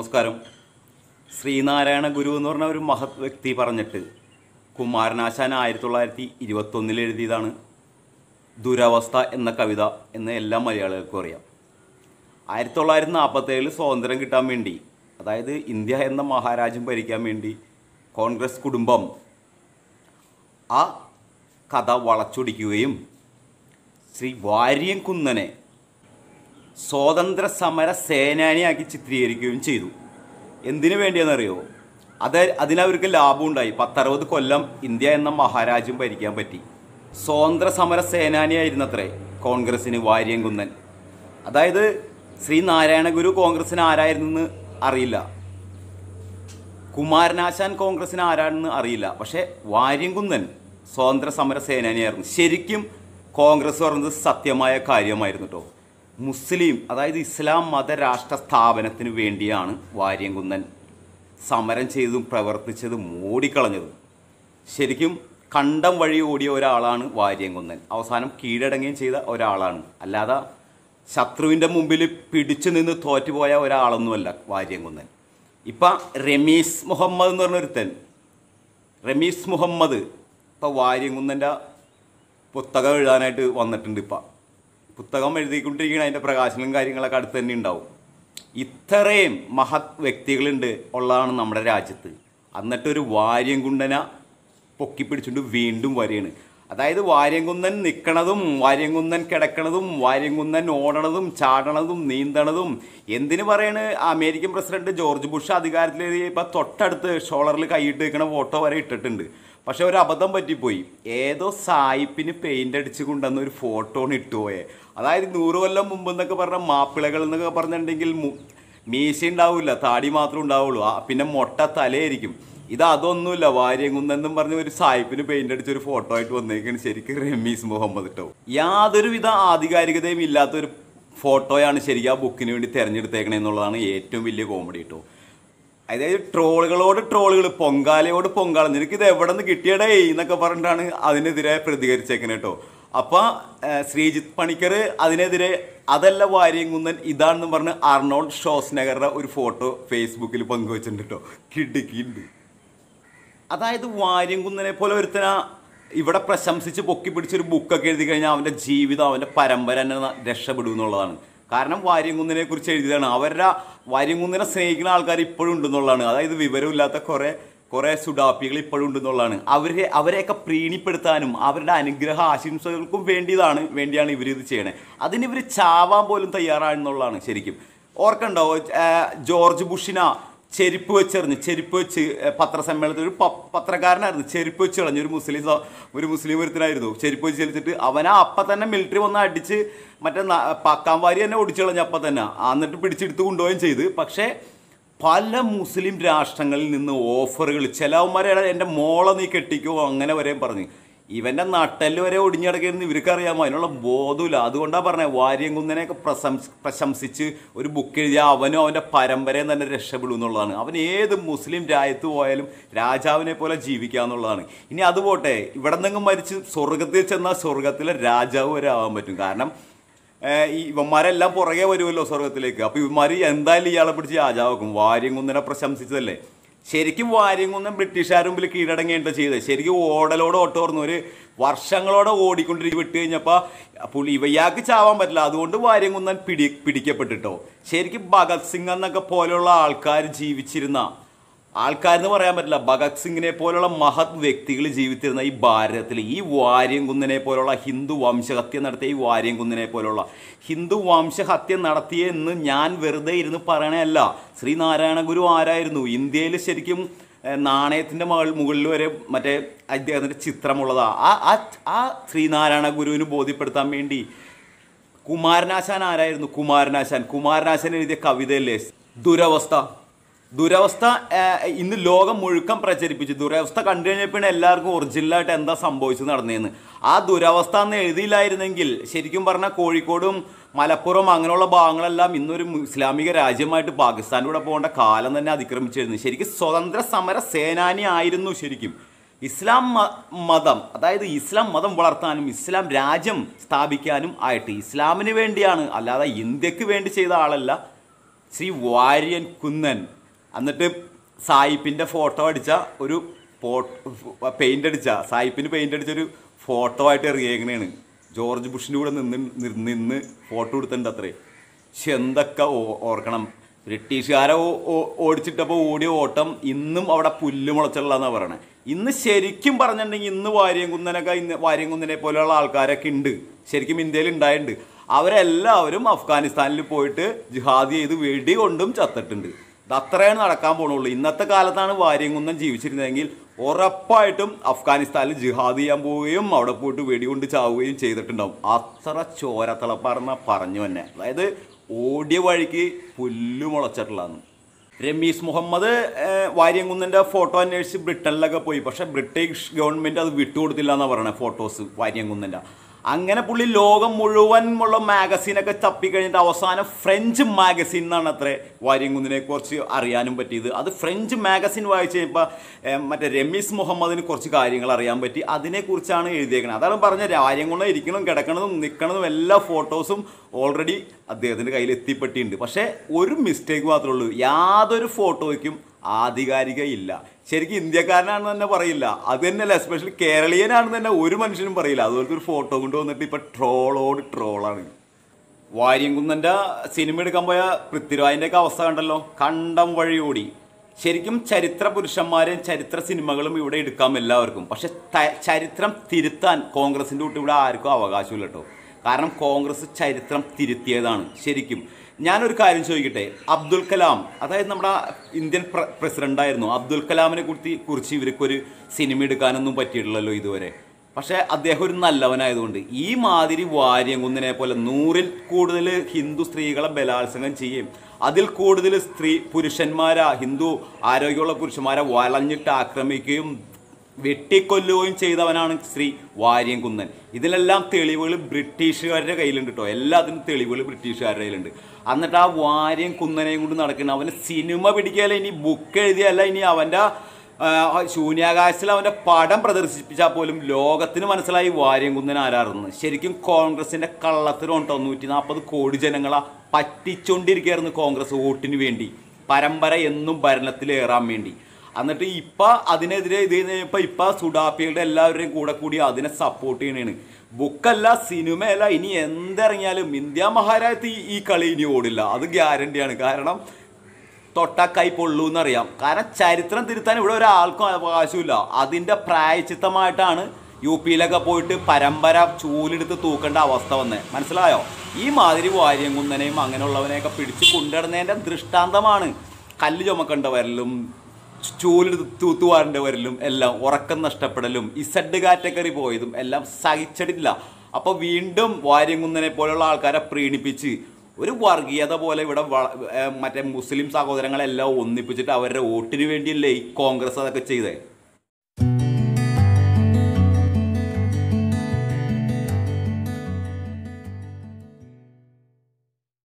നമസ്കാരം ശ്രീനാരായണ ഗുരു എന്ന് പറഞ്ഞ ഒരു മഹത് വ്യക്തി പറഞ്ഞിട്ട് കുമാരനാശാൻ ആയിരത്തി തൊള്ളായിരത്തി ഇരുപത്തൊന്നിൽ എഴുതിയതാണ് ദുരവസ്ഥ എന്ന കവിത എന്ന് എല്ലാ മലയാളികൾക്കും അറിയാം ആയിരത്തി തൊള്ളായിരത്തി നാൽപ്പത്തേഴിൽ സ്വാതന്ത്ര്യം കിട്ടാൻ വേണ്ടി അതായത് ഇന്ത്യ എന്ന മഹാരാജ്യം ഭരിക്കാൻ വേണ്ടി കോൺഗ്രസ് കുടുംബം ആ കഥ വളച്ചൊടിക്കുകയും ശ്രീ വാര്യൻ കുന്നനെ സ്വാതന്ത്ര്യ സമര സേനാനിയാക്കി ചിത്രീകരിക്കുകയും ചെയ്തു എന്തിനു വേണ്ടിയെന്നറിയോ അത് അതിനവർക്ക് ലാഭമുണ്ടായി പത്തറുപത് കൊല്ലം ഇന്ത്യ എന്ന മഹാരാജ്യം ഭരിക്കാൻ പറ്റി സ്വാതന്ത്ര്യ സമര സേനാനിയായിരുന്നത്രേ കോൺഗ്രസ്സിന് വാര്യംകുന്നൻ അതായത് ശ്രീ നാരായണ ഗുരു കോൺഗ്രസ്സിന് ആരായിരുന്നെന്ന് അറിയില്ല കുമാരനാശാൻ കോൺഗ്രസ്സിന് ആരാണെന്ന് അറിയില്ല പക്ഷേ വാര്യംകുന്നൻ സ്വാതന്ത്ര്യ സമര സേനാനിയായിരുന്നു ശരിക്കും കോൺഗ്രസ് പറഞ്ഞത് സത്യമായ കാര്യമായിരുന്നു കേട്ടോ മുസ്ലിം അതായത് ഇസ്ലാം മത രാഷ്ട്ര സ്ഥാപനത്തിന് വേണ്ടിയാണ് വാര്യംകുന്നൻ സമരം ചെയ്തതും പ്രവർത്തിച്ചതും ഓടിക്കളഞ്ഞതും ശരിക്കും കണ്ടം വഴി ഓടിയ ഒരാളാണ് വാര്യംകുന്നൻ അവസാനം കീഴടങ്ങുകയും ചെയ്ത ഒരാളാണ് അല്ലാതെ ശത്രുവിൻ്റെ മുമ്പിൽ പിടിച്ചു നിന്ന് തോറ്റുപോയ ഒരാളൊന്നുമല്ല വാര്യംകുന്നൻ ഇപ്പം റമീസ് മുഹമ്മദ് എന്ന് പറഞ്ഞൊരുത്തൻ റമീസ് മുഹമ്മദ് ഇപ്പോൾ വാര്യംകുന്നൻ്റെ പുസ്തകം എഴുതാനായിട്ട് വന്നിട്ടുണ്ട് ഇപ്പം പുസ്തകം എഴുതിക്കൊണ്ടിരിക്കുന്ന അതിൻ്റെ പ്രകാശനവും കാര്യങ്ങളൊക്കെ അടുത്ത് തന്നെ ഉണ്ടാവും ഇത്രയും മഹത് വ്യക്തികളുണ്ട് ഉള്ളതാണ് നമ്മുടെ രാജ്യത്ത് എന്നിട്ടൊരു വാര്യംകുണ്ടന പൊക്കിപ്പിടിച്ചുകൊണ്ട് വീണ്ടും വരികയാണ് അതായത് വാര്യംകുന്നൻ നിൽക്കണതും വാര്യംകുന്നൻ കിടക്കണതും വാര്യംകുന്നൻ ഓടണതും ചാടണതും നീന്തണതും എന്തിനു പറയണ് അമേരിക്കൻ പ്രസിഡന്റ് ജോർജ് ബുഷ് അധികാരത്തിലേറിയപ്പോൾ തൊട്ടടുത്ത് ഷോളറിൽ കൈയിട്ട് വെക്കണ ഫോട്ടോ വരെ ഇട്ടിട്ടുണ്ട് പക്ഷെ ഒരു അബദ്ധം പറ്റിപ്പോയി ഏതോ സായിപ്പിന് പെയിന്റ് അടിച്ച് കൊണ്ടുവന്ന ഒരു ഫോട്ടോ ഇട്ടുപോയെ അതായത് നൂറ് കൊല്ലം മുമ്പ് എന്നൊക്കെ പറഞ്ഞ മാപ്പിളകൾ എന്നൊക്കെ പറഞ്ഞിട്ടുണ്ടെങ്കിൽ മു- മീശ ഉണ്ടാവില്ല താടി മാത്രമേ ഉണ്ടാവുള്ളൂ ആ പിന്നെ മൊട്ട തലയായിരിക്കും ഇത് അതൊന്നുമില്ല വാര്യംകുന്നെന്നും പറഞ്ഞ ഒരു സായിപ്പിന് പെയിന്റ് അടിച്ച ഒരു ഫോട്ടോ ആയിട്ട് വന്നേക്കാണ് ശരിക്കും റമീസ് മുഹമ്മദ് കേട്ടോ യാതൊരുവിധ ആധികാരികതയും ഇല്ലാത്ത ഒരു ഫോട്ടോയാണ് ശരിക്കും ആ ബുക്കിന് വേണ്ടി തിരഞ്ഞെടുത്തേക്കണേ എന്നുള്ളതാണ് ഏറ്റവും വലിയ കോമഡി കേട്ടോ അതായത് ട്രോളുകളോട് ട്രോളുകൾ പൊങ്കാലയോട് പൊങ്കാല നിനക്ക് ഇത് എവിടെ നിന്ന് കിട്ടിയടേ എന്നൊക്കെ പറഞ്ഞിട്ടാണ് അതിനെതിരെ പ്രതികരിച്ചേക്കുന്നത് കേട്ടോ അപ്പൊ ഏഹ്, ശ്രീജിത്ത് പണിക്കർ അതിനെതിരെ അതല്ല വാര്യംകുന്നൻ ഇതാണെന്ന് പറഞ്ഞ് അർണോൾഡ് ഷോസ്നഗറുടെ ഒരു ഫോട്ടോ ഫേസ്ബുക്കിൽ പങ്കുവച്ചിട്ടുണ്ട് കേട്ടോ കിടുക്കിണ്ട് അതായത് വാര്യംകുന്നനെ പോലെ ഒരുത്തന ഇവിടെ പ്രശംസിച്ച് പൊക്കി പിടിച്ചൊരു ബുക്കൊക്കെ എഴുതി കഴിഞ്ഞാൽ അവൻ്റെ ജീവിതം അവൻ്റെ പരമ്പര തന്നെ ന- രക്ഷപ്പെടും എന്നുള്ളതാണ് കാരണം വാര്യംകുന്നനെ കുറിച്ച് എഴുതിയതാണ് അവരുടെ വാര്യംകുന്നനെ സ്നേഹിക്കുന്ന ആൾക്കാർ ഇപ്പോഴും ഉണ്ടെന്നുള്ളതാണ് അതായത് വിവരമില്ലാത്ത കുറേ കുറേ സുഡാപ്പികൾ ഇപ്പോഴും ഉണ്ടെന്നുള്ളതാണ് അവരെ അവരെയൊക്കെ പ്രീണിപ്പെടുത്താനും അവരുടെ അനുഗ്രഹ ആശംസകൾക്കും വേണ്ടിയതാണ് വേണ്ടിയാണ് ഇവർ ഇത് ചെയ്യണേ അതിന് ഇവർ ചാവാൻ പോലും തയ്യാറാണെന്നുള്ളതാണ് ശരിക്കും ഓർക്കണ്ടോ ഏഹ് ജോർജ് ബുഷിന ചെരുപ്പ് വെച്ചെറിഞ്ഞ് ചെരുപ്പ് വെച്ച് ഏഹ്, പത്രസമ്മേളനത്തിൽ ഒരു പ- പത്രക്കാരനായിരുന്നു ചെരുപ്പ് വെച്ച് കളഞ്ഞു ഒരു മുസ്ലിം സ- ഒരു മുസ്ലിം ഒരുത്തനായിരുന്നു ചെരുപ്പ് വെച്ച് ചലിച്ചിട്ട് അവനെ അപ്പം തന്നെ മിലിറ്ററി വന്ന് അടിച്ച് മറ്റേ ന- പക്കാംവാരി തന്നെ ഒടിച്ചു കളഞ്ഞു അപ്പം തന്നെ എന്നിട്ട് പിടിച്ചെടുത്ത് കൊണ്ടുപോവുകയും ചെയ്ത് പക്ഷേ പല മുസ്ലിം രാഷ്ട്രങ്ങളിൽ നിന്ന് ഓഫറുകൾ ചിലവന്മാരെ എൻ്റെ മോളെ നീ കെട്ടിക്കോ അങ്ങനെ വരെയും പറഞ്ഞു ഇവൻ്റെ നട്ടല് വരെ ഒടിഞ്ഞു കിടക്കുന്ന ഇവർക്ക് അറിയാമോ അതിനുള്ള ബോധമില്ല അതുകൊണ്ടാണ് പറഞ്ഞത് വാര്യംകുന്നനെയൊക്കെ പ്രശംസ പ്രശംസിച്ച് ഒരു ബുക്ക് എഴുതിയ അവനും അവൻ്റെ പരമ്പരയും തന്നെ രക്ഷപ്പെടും എന്നുള്ളതാണ് അവൻ ഏത് മുസ്ലിം രാജ്യത്ത് പോയാലും രാജാവിനെ പോലെ ജീവിക്കുക എന്നുള്ളതാണ് ഇനി അത് പോട്ടെ ഇവിടെ നിന്നെങ്കിലും മരിച്ച് സ്വർഗത്തിൽ ചെന്നാൽ സ്വർഗത്തിലെ രാജാവ് വരെ ആവാൻ പറ്റും കാരണം ഏഹ് ഈ ഇവന്മാരെല്ലാം പുറകെ വരുമല്ലോ സ്വർഗത്തിലേക്ക് അപ്പൊ ഇവന്മാർ എന്തായാലും ഇയാളെ പിടിച്ച് രാജാവാക്കും വാര്യംകുന്നനെ പ്രശംസിച്ചതല്ലേ ശരിക്കും വാര്യംകുന്നൻ ബ്രിട്ടീഷുകാർ മുമ്പിൽ കീഴടങ്ങേണ്ട ചെയ്തത് ശരിക്കും ഓടലോടെ ഓട്ടം ഓർന്നു ഒരു വർഷങ്ങളോടെ ഓടിക്കൊണ്ടിരിക്കും വിട്ട് കഴിഞ്ഞപ്പോൾ പുള്ളി ഇവയാൾക്ക് ചാവാൻ പറ്റില്ല അതുകൊണ്ട് വാര്യംകുന്നൻ പിടി പിടിക്കപ്പെട്ടിട്ടോ ശരിക്കും ഭഗത് സിംഗ് എന്നൊക്കെ പോലെയുള്ള ആൾക്കാർ ജീവിച്ചിരുന്ന ആൾക്കാരെന്ന് പറയാൻ പറ്റില്ല ഭഗത് സിംഗിനെ പോലുള്ള മഹത് വ്യക്തികൾ ജീവിച്ചിരുന്ന ഈ ഭാരതത്തിൽ ഈ വാര്യംകുന്നനെ പോലുള്ള ഹിന്ദു വംശഹത്യ നടത്തിയ ഈ വാര്യംകുന്നനെ പോലുള്ള ഹിന്ദു വംശഹത്യ നടത്തിയ എന്ന് ഞാൻ വെറുതെ ഇരുന്ന് പറയണല്ല ശ്രീനാരായണ ഗുരു ആരായിരുന്നു ഇന്ത്യയിൽ ശരിക്കും ഏഹ്, നാണയത്തിൻ്റെ മകൾ മുകളിൽ വരെ മറ്റേ അദ്ദേഹത്തിൻ്റെ ചിത്രമുള്ളതാ ആ ആ ആ ശ്രീനാരായണ ഗുരുവിന് ബോധ്യപ്പെടുത്താൻ വേണ്ടി കുമാരനാശാൻ ആരായിരുന്നു കുമാരനാശാൻ കുമാരനാശാൻ എഴുതിയ കവിതയല്ലേ ദുരവസ്ഥ ദുരവസ്ഥ ഏഹ്, ഇന്ന് ലോകം മുഴുക്കം പ്രചരിപ്പിച്ചു ദുരവസ്ഥ കണ്ടു കഴിഞ്ഞപ്പോഴാണ് എല്ലാവർക്കും ഒറിജിനലായിട്ട് എന്താ സംഭവിച്ചത് നടന്നതെന്ന് ആ ദുരവസ്ഥ എന്ന് എഴുതിയില്ലായിരുന്നെങ്കിൽ ശരിക്കും പറഞ്ഞാൽ കോഴിക്കോടും മലപ്പുറം അങ്ങനെയുള്ള ഭാഗങ്ങളെല്ലാം ഇന്നൊരു ഇസ്ലാമിക രാജ്യമായിട്ട് പാകിസ്ഥാനിലൂടെ പോകേണ്ട കാലം തന്നെ അതിക്രമിച്ചിരുന്നു ശരിക്കും സ്വതന്ത്ര സമര സേനാനി ആയിരുന്നു ശരിക്കും ഇസ്ലാം മ- മതം അതായത് ഇസ്ലാം മതം വളർത്താനും ഇസ്ലാം രാജ്യം സ്ഥാപിക്കാനും ആയിട്ട് ഇസ്ലാമിന് വേണ്ടിയാണ് അല്ലാതെ ഇന്ത്യക്ക് വേണ്ടി ചെയ്ത ആളല്ല ശ്രീ വാര്യൻ കുന്നൻ എന്നിട്ട് സായിപ്പിൻ്റെ ഫോട്ടോ അടിച്ച ഒരു പെയിൻ്റ് അടിച്ച സായിപ്പിന് പെയിൻ്റ് അടിച്ചൊരു ഫോട്ടോ ആയിട്ട് ഇറങ്ങിയേക്കണേണ് ജോർജ് ബുഷിൻ്റെ കൂടെ നിന്ന് നിർ- നിന്ന് ഫോട്ടോ എടുത്തിട്ടുണ്ട് അത്രേ പക്ഷെ എന്തൊക്കെ ഓ- ഓർക്കണം ബ്രിട്ടീഷുകാരെ ഓ- ഓ- ഓടിച്ചിട്ടപ്പോൾ ഓടിയ ഓട്ടം ഇന്നും അവിടെ പുല്ല് മുളച്ചുള്ളതെന്നാണ് പറയണത് ഇന്ന് ശരിക്കും പറഞ്ഞിട്ടുണ്ടെങ്കിൽ ഇന്ന് വാര്യംകുന്നനൊക്കെ ഇന്ന് വാര്യംകുന്നനെ പോലെയുള്ള ആൾക്കാരൊക്കെ ഉണ്ട് ശരിക്കും ഇന്ത്യയിൽ ഉണ്ടായിട്ടുണ്ട് അവരെല്ലാവരും അഫ്ഗാനിസ്ഥാനിൽ പോയിട്ട് ജിഹാദ് ചെയ്ത് വെടി കൊണ്ടും ചത്തിട്ടുണ്ട് ഇത് അത്രയാണ് നടക്കാൻ പോണുള്ളൂ ഇന്നത്തെ കാലത്താണ് വാര്യംകുന്നൻ ജീവിച്ചിരുന്നതെങ്കിൽ ഉറപ്പായിട്ടും അഫ്ഗാനിസ്ഥാനിൽ ജിഹാദ് ചെയ്യാൻ പോവുകയും അവിടെ പോയിട്ട് വെടികൊണ്ട് ചാവുകയും ചെയ്തിട്ടുണ്ടാവും അത്ര ചോരത്തിളപ്പാർന്ന പറഞ്ഞു തന്നെ അതായത് ഓടിയ വഴിക്ക് പുല്ല് മുളച്ചിട്ടുള്ളതാണ് രമീസ് മുഹമ്മദ് ഏഹ്, വാര്യംകുന്നൻ്റെ ഫോട്ടോ അന്വേഷിച്ച് ബ്രിട്ടനിലൊക്കെ പോയി പക്ഷേ ബ്രിട്ടീഷ് ഗവൺമെൻറ് അത് വിട്ടുകൊടുത്തില്ല എന്നാണ് പറയുന്നത് ഫോട്ടോസ് വാര്യംകുന്നൻ്റെ അങ്ങനെ പുള്ളി ലോകം മുഴുവൻ ഉള്ള മാഗസീനൊക്കെ തപ്പിക്കഴിഞ്ഞിട്ട് അവസാനം ഫ്രഞ്ച് മാഗസീൻ എന്നാണ് അത്ര വാര്യംകുന്നിനെ കുറിച്ച് അറിയാനും പറ്റിയത് അത് ഫ്രഞ്ച് മാഗസിൻ വായിച്ച് കഴിഞ്ഞപ്പോൾ മറ്റേ രമീസ് മുഹമ്മദിന് കുറച്ച് കാര്യങ്ങൾ അറിയാൻ പറ്റി അതിനെക്കുറിച്ചാണ് എഴുതിയേക്കുന്നത് അതാണ് പറഞ്ഞ വാര്യംകുണ്ണം ഇരിക്കണതും കിടക്കണതും നിൽക്കണതും എല്ലാ ഫോട്ടോസും ഓൾറെഡി അദ്ദേഹത്തിൻ്റെ കയ്യിൽ എത്തിപ്പെട്ടിട്ടുണ്ട് പക്ഷേ ഒരു മിസ്റ്റേക്ക് മാത്രമേ ഉള്ളൂ യാതൊരു ഫോട്ടോയ്ക്കും ആധികാരിക ഇല്ല ശരിക്കും ഇന്ത്യക്കാരനാണെന്ന് തന്നെ പറയില്ല അത് തന്നെയല്ല എസ്പെഷ്യലി കേരളീയനാണെന്ന് തന്നെ ഒരു മനുഷ്യനും പറയില്ല അതുപോലത്തെ ഒരു ഫോട്ടോ കൊണ്ട് വന്നിട്ട് ഇപ്പൊ ട്രോളോട് ട്രോളാണ് വാര്യംകുന്നൻ്റെ സിനിമ എടുക്കാൻ പോയ പൃഥ്വിരാജിൻ്റെ ഒക്കെ അവസ്ഥ കണ്ടല്ലോ കണ്ടം വഴി ഓടി ശരിക്കും ചരിത്ര പുരുഷന്മാരെയും ചരിത്ര സിനിമകളും ഇവിടെ എടുക്കാം എല്ലാവർക്കും പക്ഷെ ത- ചരിത്രം തിരുത്താൻ കോൺഗ്രസിൻ്റെ കൂട്ടി ഇവിടെ ആർക്കും അവകാശമില്ല കേട്ടോ കാരണം കോൺഗ്രസ് ചരിത്രം തിരുത്തിയതാണ് ശരിക്കും ഞാനൊരു കാര്യം ചോദിക്കട്ടെ അബ്ദുൽ കലാം അതായത് നമ്മുടെ ഇന്ത്യൻ പ്ര- പ്രസിഡന്റായിരുന്നു അബ്ദുൽ കലാമിനെ കുറിച്ച് കുറിച്ച് ഇവർക്കൊരു സിനിമ എടുക്കാനൊന്നും പറ്റിയിട്ടില്ലല്ലോ ഇതുവരെ പക്ഷേ അദ്ദേഹം ഒരു നല്ലവനായതുകൊണ്ട് ഈ മാതിരി വാര്യംകുന്നിനെ പോലെ നൂറിൽ കൂടുതൽ ഹിന്ദു സ്ത്രീകളെ ബലാത്സംഗം ചെയ്യും അതിൽ കൂടുതൽ സ്ത്രീ പുരുഷന്മാരാ ഹിന്ദു ആരോഗ്യമുള്ള പുരുഷന്മാരെ വളഞ്ഞിട്ട് ആക്രമിക്കുകയും വെട്ടിക്കൊല്ലുകയും ചെയ്തവനാണ് ശ്രീ വാര്യംകുന്നൻ ഇതിലെല്ലാം തെളിവുകൾ ബ്രിട്ടീഷുകാരുടെ കയ്യിലുണ്ട് കേട്ടോ എല്ലാത്തിനും തെളിവുകൾ ബ്രിട്ടീഷുകാരുടെ കയ്യിലുണ്ട് എന്നിട്ട് ആ വാര്യം കുന്നനെയും കൊണ്ട് നടക്കുന്ന അവന് സിനിമ പിടിക്കുകയല്ല ഇനി ബുക്ക് എഴുതിയല്ല ഇനി അവൻ്റെ ആ, ശൂന്യാകാശത്തിൽ അവൻ്റെ പടം പ്രദർശിപ്പിച്ചാൽ പോലും ലോകത്തിന് മനസ്സിലായി വാര്യംകുന്നൻ ആരാറുന്നു ശരിക്കും കോൺഗ്രസിൻ്റെ കള്ളത്തിലുണ്ട് നൂറ്റി നാൽപ്പത് കോടി ജനങ്ങളെ പറ്റിച്ചുകൊണ്ടിരിക്കുകയായിരുന്നു കോൺഗ്രസ് വോട്ടിന് വേണ്ടി പരമ്പര എന്നും ഭരണത്തിലേറാൻ വേണ്ടി എന്നിട്ട് ഇപ്പം അതിനെതിരെ ഇത് കഴിഞ്ഞപ്പോൾ ഇപ്പം സുഡാപ്പികളുടെ എല്ലാവരുടെയും കൂടെ കൂടി അതിനെ സപ്പോർട്ട് ചെയ്യണേണ് ബുക്കല്ല സിനിമയല്ല ഇനി എന്തിറങ്ങിയാലും ഇന്ത്യ മഹാരാജ്യത്ത് ഈ- ഈ കളി ഇനി ഓടില്ല അത് ഗ്യാരണ്ടിയാണ് കാരണം തൊട്ടാ കൈ പൊള്ളൂ എന്നറിയാം കാരണം ചരിത്രം തിരുത്താൻ ഇവിടെ ഒരാൾക്കും അവകാശമില്ല അതിൻ്റെ പ്രായച്ചിത്തമായിട്ടാണ് യു പിയിലൊക്കെ പോയിട്ട് പരമ്പര ചൂലെടുത്ത് തൂക്കേണ്ട അവസ്ഥ വന്നേ മനസ്സിലായോ ഈ മാതിരി വാര്യംകുന്നനെയും അങ്ങനെയുള്ളവനെയൊക്കെ പിടിച്ച് കൊണ്ടുവരുന്നതിൻ്റെ ദൃഷ്ടാന്തമാണ് കല്ല് ചുമക്കേണ്ട വരലും ചൂലെടുത്ത് തൂത്തുവാറിൻ്റെ വരലും എല്ലാം ഉറക്കം നഷ്ടപ്പെടലും ഇസഡ് കാറ്റഗറി പോയതും എല്ലാം സഹിച്ചിട്ടില്ല അപ്പോൾ വീണ്ടും വാര്യംകുന്നനെ പോലെയുള്ള ആൾക്കാരെ പ്രീണിപ്പിച്ച് ഒരു വർഗീയത പോലെ ഇവിടെ വള- ഏർ മറ്റേ മുസ്ലിം സഹോദരങ്ങളെല്ലാം ഒന്നിപ്പിച്ചിട്ട് അവരുടെ വോട്ടിന് വേണ്ടിയല്ലേ ഈ കോൺഗ്രസ് അതൊക്കെ ചെയ്തേ